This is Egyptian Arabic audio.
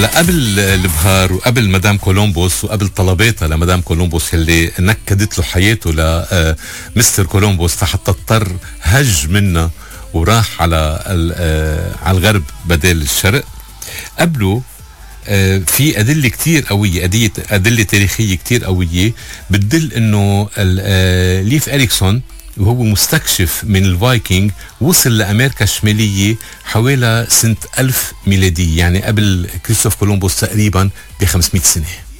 قبل البهار وقبل مدام كولومبوس وقبل طلباتها لمدام كولومبوس اللي نكدت له حياته لمستر كولومبوس حتى اضطر هج منا وراح على على الغرب بدل الشرق قبله في أدلة كتير قوية أدلة, أدلة تاريخية كتير قوية بتدل أنه ليف إريكسون وهو مستكشف من الفايكنج وصل لأمريكا الشمالية حوالي سنة 1000 ميلادية يعني قبل كريستوف كولومبوس تقريبا ب 500 سنة